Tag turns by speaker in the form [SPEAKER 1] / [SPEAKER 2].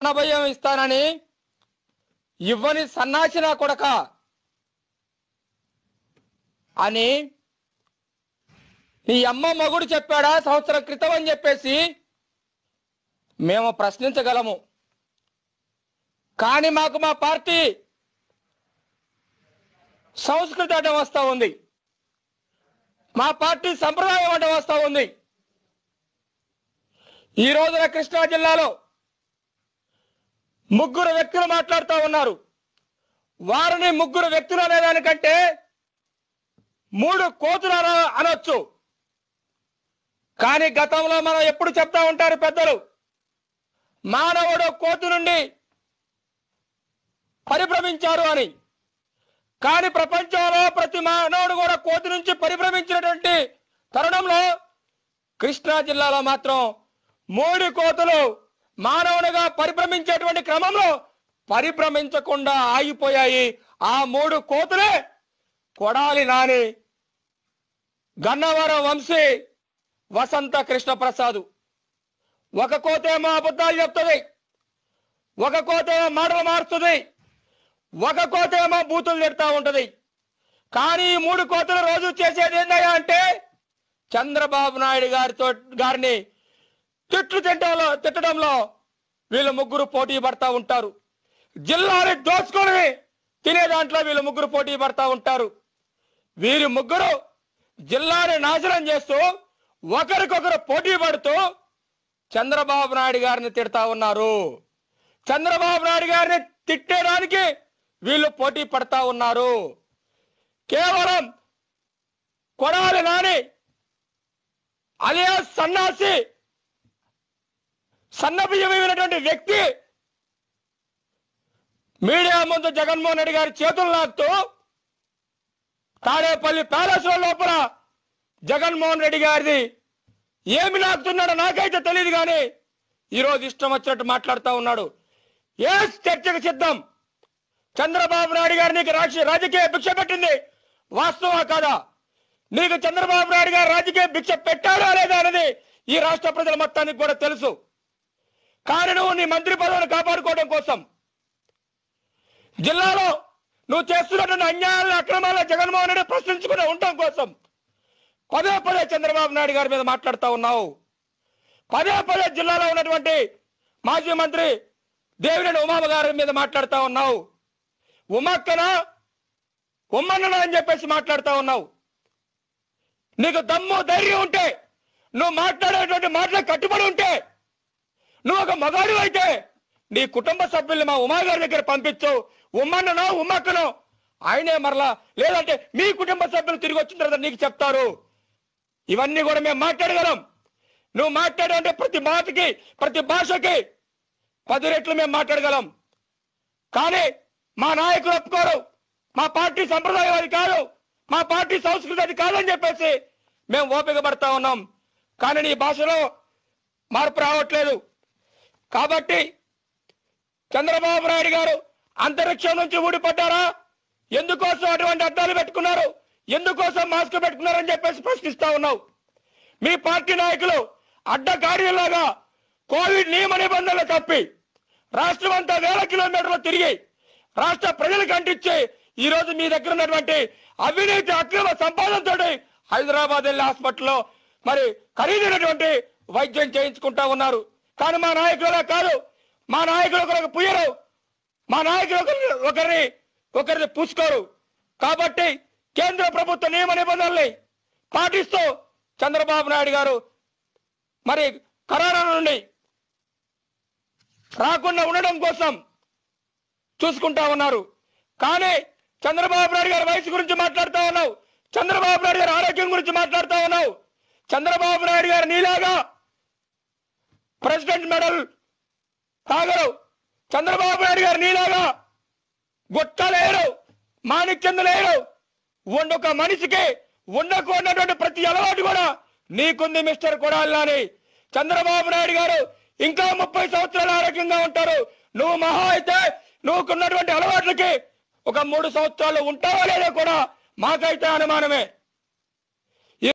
[SPEAKER 1] ప్రాణభయం ఇస్తానని ఇవ్వని సన్నాసిన కొడక అని నీ అమ్మ మగుడు చెప్పాడా సంవత్సరం క్రితం అని చెప్పేసి మేము ప్రశ్నించగలము కానీ మాకు మా పార్టీ సంస్కృతి అడ్డం వస్తూ ఉంది మా పార్టీ సంప్రదాయం అడ్డం వస్తూ ఉంది ఈ రోజున కృష్ణా జిల్లాలో ముగ్గురు వ్యక్తులు మాట్లాడుతూ ఉన్నారు వారిని ముగ్గురు వ్యక్తులు అనేదానికంటే మూడు కోతులు అన అనొచ్చు కానీ గతంలో మనం ఎప్పుడు చెప్తా ఉంటారు పెద్దలు మానవుడు కోతు నుండి పరిభ్రమించారు అని కానీ ప్రపంచంలో ప్రతి మానవుడు కూడా కోతి నుంచి పరిభ్రమించినటువంటి తరుణంలో కృష్ణా జిల్లాలో మాత్రం మూడు కోతులు మానవునిగా పరిభ్రమించేటువంటి క్రమంలో పరిభ్రమించకుండా ఆగిపోయాయి ఆ మూడు కోతులే కొడాలి నాని గన్నవరం వంశీ వసంత కృష్ణ ప్రసాద్ ఒక కోతేమో అబద్ధాలు చెప్తుంది ఒక కోతేమో మాటలు మారుస్తుంది ఒక కోతేమో బూతులు తిడతా ఉంటది కానీ ఈ మూడు కోతలు రోజు చేసేది ఏందయ్యా అంటే చంద్రబాబు నాయుడు గారితో గారిని తిట్లు తిట్టడంలో తిట్టడంలో వీళ్ళు ముగ్గురు పోటీ పడతా ఉంటారు జిల్లాని దోచుకొని తినే దాంట్లో వీళ్ళు ముగ్గురు పోటీ పడతా ఉంటారు వీరి ముగ్గురు జిల్లాని నాశనం చేస్తూ ఒకరికొకరు పోటీ పడుతూ చంద్రబాబు నాయుడు గారిని తిడతా ఉన్నారు చంద్రబాబు నాయుడు గారిని తిట్టడానికి వీళ్ళు పోటీ పడతా ఉన్నారు కేవలం కొడాలి నాని అలియా సన్నాసి సన్నబియ్యమైనటువంటి వ్యక్తి మీడియా ముందు జగన్మోహన్ రెడ్డి గారి చేతులు లాగుతూ తాడేపల్లి ప్యాలెస్ లోపల జగన్మోహన్ రెడ్డి గారిది ఏమి లాగుతున్నాడో నాకైతే తెలియదు కానీ ఈరోజు ఇష్టం వచ్చినట్టు మాట్లాడుతూ ఉన్నాడు ఏ చర్చకు సిద్ధం చంద్రబాబు నాయుడు గారు నీకు రాజ- రాజకీయ భిక్ష పెట్టింది వాస్తవా కాదా నీకు చంద్రబాబు నాయుడు గారు రాజకీయ భిక్ష పెట్టాడా లేదా అనేది ఈ రాష్ట్ర ప్రజల మొత్తానికి కూడా తెలుసు కానీ నువ్వు నీ మంత్రి పదవిని కాపాడుకోవడం కోసం జిల్లాలో నువ్వు చేస్తున్నటువంటి అన్యాయాలను అక్రమాలను జగన్మోహన్ రెడ్డి ప్రశ్నించుకుని ఉండటం కోసం పదే పదే చంద్రబాబు నాయుడు గారి మీద మాట్లాడుతూ ఉన్నావు పదే పదే జిల్లాలో ఉన్నటువంటి మాజీ మంత్రి దేవినేని ఉమామ గారి మీద మాట్లాడుతూ ఉన్నావు ఉమక్కన ఉమ్మన్నన అని చెప్పేసి మాట్లాడుతూ ఉన్నావు నీకు దమ్ము ధైర్యం ఉంటే నువ్వు మాట్లాడేటువంటి మాటలకు కట్టుబడి ఉంటే నువ్వు ఒక మగాడు అయితే నీ కుటుంబ సభ్యుల్ని మా ఉమా గారి దగ్గర పంపించు ఉమ్మన్ననో ఉమ్మక్కనో ఆయనే మరలా లేదంటే మీ కుటుంబ సభ్యులు తిరిగి వచ్చిన తర్వాత నీకు చెప్తారు ఇవన్నీ కూడా మేము మాట్లాడగలం నువ్వు మాట్లాడే ప్రతి మాటకి ప్రతి భాషకి పది రెట్లు మేము మాట్లాడగలం కానీ మా నాయకులు ఒప్పుకోరు మా పార్టీ సంప్రదాయం అది కాదు మా పార్టీ సంస్కృతి అది కాదని చెప్పేసి మేము ఓపిక పడతా ఉన్నాం కానీ నీ భాషలో మార్పు రావట్లేదు కాబట్టి చంద్రబాబు నాయుడు గారు అంతరిక్షం నుంచి ఊడిపడ్డారా ఎందుకోసం అటువంటి అడ్డాలు పెట్టుకున్నారు ఎందుకోసం మాస్క్ పెట్టుకున్నారని చెప్పేసి ప్రశ్నిస్తా ఉన్నావు మీ పార్టీ నాయకులు అడ్డగాడిలాగా కోవిడ్ నియమ నిబంధనలు తప్పి రాష్ట్రం అంతా వేల కిలోమీటర్లు తిరిగి రాష్ట్ర ప్రజలకు అంటించి ఈ రోజు మీ దగ్గర ఉన్నటువంటి అవినీతి అక్రమ సంపాదనతో హైదరాబాద్ వెళ్ళి హాస్పిటల్లో మరి ఖరీదైనటువంటి వైద్యం చేయించుకుంటా ఉన్నారు కానీ మా నాయకులు అలా కాదు మా నాయకులు ఒకరికి పుయ్యరు మా నాయకులు ఒకరిని ఒకరిని ఒకరిని పూసుకోరు కాబట్టి కేంద్ర ప్రభుత్వ నియమ నిబంధనల్ని పాటిస్తూ చంద్రబాబు నాయుడు గారు మరి కరోనా నుండి రాకుండా ఉండడం కోసం చూసుకుంటా ఉన్నారు కానీ చంద్రబాబు నాయుడు గారి వయసు గురించి మాట్లాడుతూ ఉన్నావు చంద్రబాబు నాయుడు గారి ఆరోగ్యం గురించి మాట్లాడుతూ ఉన్నావు చంద్రబాబు నాయుడు గారు నీలాగా ప్రెసిడెంట్ మెడల్ తాగరు చంద్రబాబు నాయుడు గారు నీలాగా గుట్టలేరు మాణిక్యందులేరు ఒక మనిషికి ఉండకూడనటువంటి ప్రతి అలవాటు కూడా నీకుంది మిస్టర్ కొడాలని చంద్రబాబు నాయుడు గారు ఇంకా ముప్పై సంవత్సరాలు ఆరోగ్యంగా ఉంటారు నువ్వు మహా అయితే నువ్వుకున్నటువంటి అలవాట్లకి ఒక మూడు సంవత్సరాలు ఉంటావా లేదో కూడా మాకైతే అనుమానమే